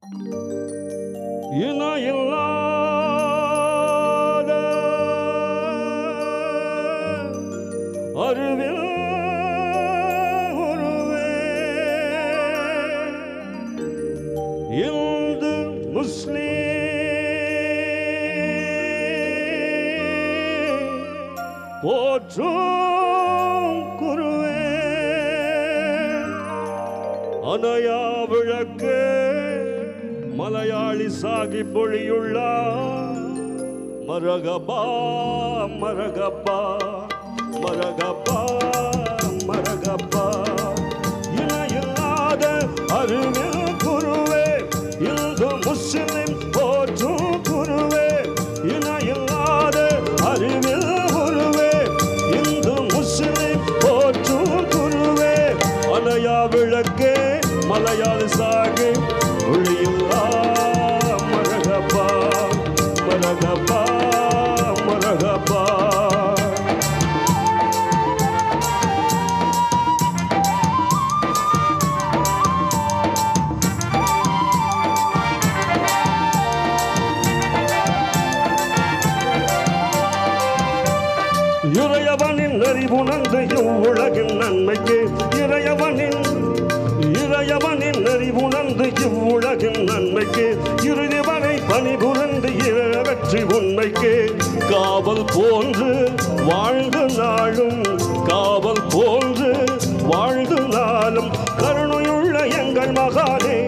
இணையில்லாத அறிவில் உருவே இந்து முஸ்லீம் போற்றும் குருவே அணையா விளக்கு மலையாளி சாகி பொழியுள்ளா மரகபா மரகப்பா மரகப்பா மரகப்பா இணையில்லாத அறிவில் குருவே இந்து முஸ்லிம் போற்றும் குருவே இணையில்லாத அறிவில் குருவே இந்து முஸ்லிம் போற்றும் குருவே அலையா விளக்கே மலையாள சாகு ஒளியுள்ளா மரகப்பா மரகப்பா மரகப்பா இறையவனின் அறிவுணர்ந்து இவ்வுலகின் நன்மைக்கு இறையவனின் இறையவனின் அறிவுணர்ந்து இவ்வுலகின் நன்மைக்கு இறுதிவரை பணிபுரந்து இறவற்றி உண்மைக்கு காவல் போன்று வாழ்ந்து நாளும் காவல் போன்று வாழ்ந்து நாளும் கருணையுள்ள எங்கள் மகானே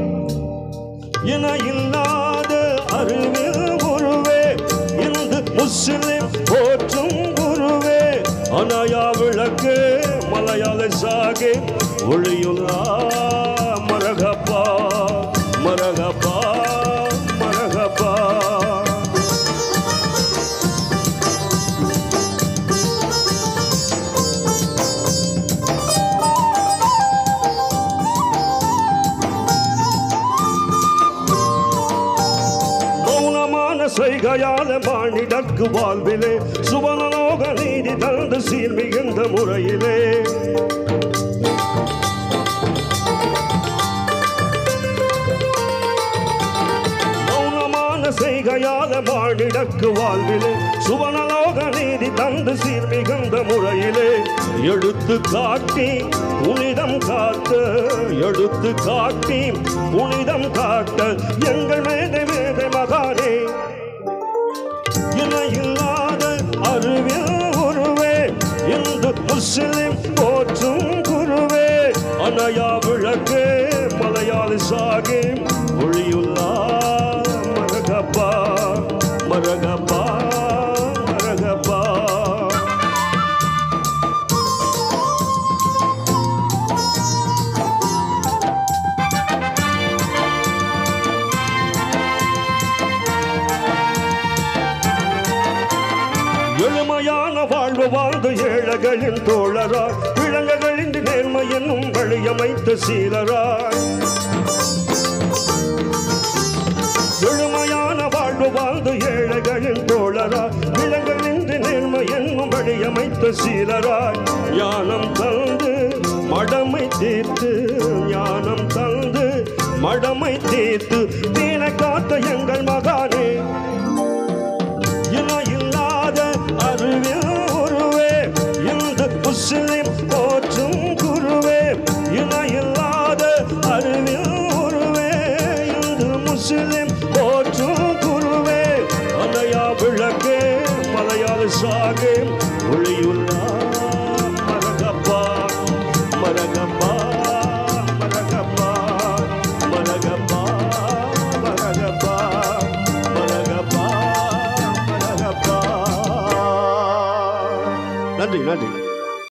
இணையில்லாத அறிவில் குருவே இந்து முஸ்லிம் போற்றும் குருவே அனாயா விளக்கு மலையாள சாகே ஒளியுள்ளா மரகப்பா மரகப்பா மரகப்பா மௌனமான செய்கையால மானிடற்கு வாழ்விலே சுவனலோக நீதி தந்து சீர் மிகுந்த முறையிலே மௌனமான செய்கையால மானிடக்கு வாழ்விலே சுவனலோக நீதி தந்து சீர் மிகுந்த முறையிலே எடுத்து காட்டி புனிதம் காத்த எடுத்து காட்டி புனிதம் காட்ட எங்கள் மேதை மேதை மகானே இணையில்லாத அறிவில் குருவே இந்து முஸ்லிம் போற்றும் குருவே அணையா விளக்கு மலையாள சாகே ஒளியுள்ளா மரகப்பா மரகப்பா மரகப்பா எளிமையான வாழ்வு வாழ்ந்த ஏழைகளின் தோழராய் விலங்குகளின் நேர்மை என்னும் வழியமைத்த சீலராய் எளிமையான வாழ்வு வாழ்ந்த ஏழைகளின் தோழராய் விலங்குகளின் நேர்மை என்னும் வழியமைத்த சீலராய் ஞானம் தந்து மடமை தீர்த்து ஞானம் தந்து மடமை தீர்த்து தீன காத்த எங்கள் மகானே இணையில்லாத அறிவில் குருவே இந்த முஸ்லிம் போற்றும் குருவே இணையில்லாத அறிவில் குருவே இந்த முஸ்லிம் போற்றும் குருவே அலையா விளக்கே மலையாள சாகே ஒளியுள்ளா மரகப்பா மரகப்பா மரகப்பா மரகப்பா மரகப்பா மரகப்பா மரகப்பா நன்றி நன்றி